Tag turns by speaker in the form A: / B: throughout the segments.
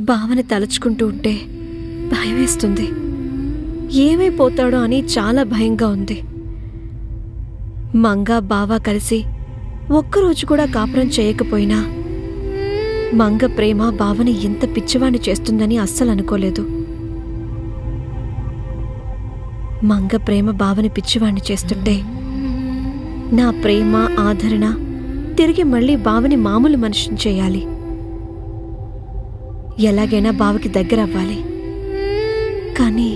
A: బావని తలుచుకుంటూ ఉంటే భయమేస్తుంది ఏమైపోతాడో అని చాలా భయంగా ఉంది మంగ బావ కలిసి ఒక్కరోజు కూడా కాపురం చేయకపోయినా మంగ ప్రేమ బావని ఇంత పిచ్చివాణ్ణి చేస్తుందని అస్సలు అనుకోలేదు మంగ ప్రేమ బావని పిచ్చివాణ్ణి చేస్తుంటే నా ప్రేమ ఆదరణ తిరిగి మళ్ళీ బావని మామూలు మనిషిని చేయాలి ఎలాగైనా బావకి దగ్గర అవ్వాలి కానీ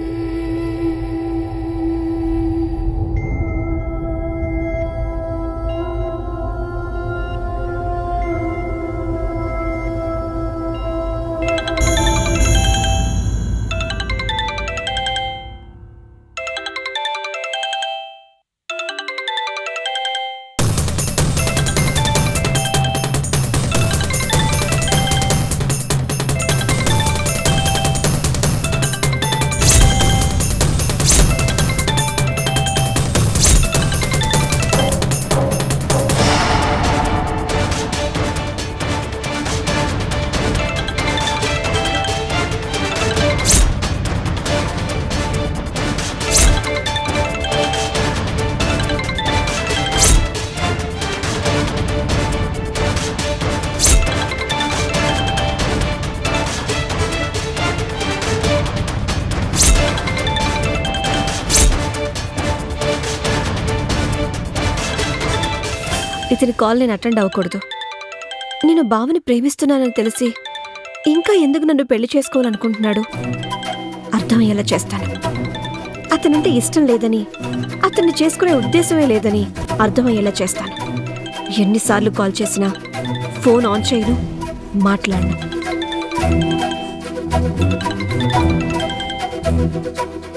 A: ఇతని కాల్ నేను అటెండ్ అవ్వకూడదు నేను బావని ప్రేమిస్తున్నానని తెలిసి ఇంకా ఎందుకు నన్ను పెళ్లి చేసుకోవాలనుకుంటున్నాడు అర్థమయ్యేలా చేస్తాను అతనంటే ఇష్టం లేదని అతన్ని చేసుకునే ఉద్దేశమే లేదని అర్థమయ్యేలా చేస్తాను ఎన్నిసార్లు కాల్ చేసినా ఫోన్ ఆన్ చేయను మాట్లాడను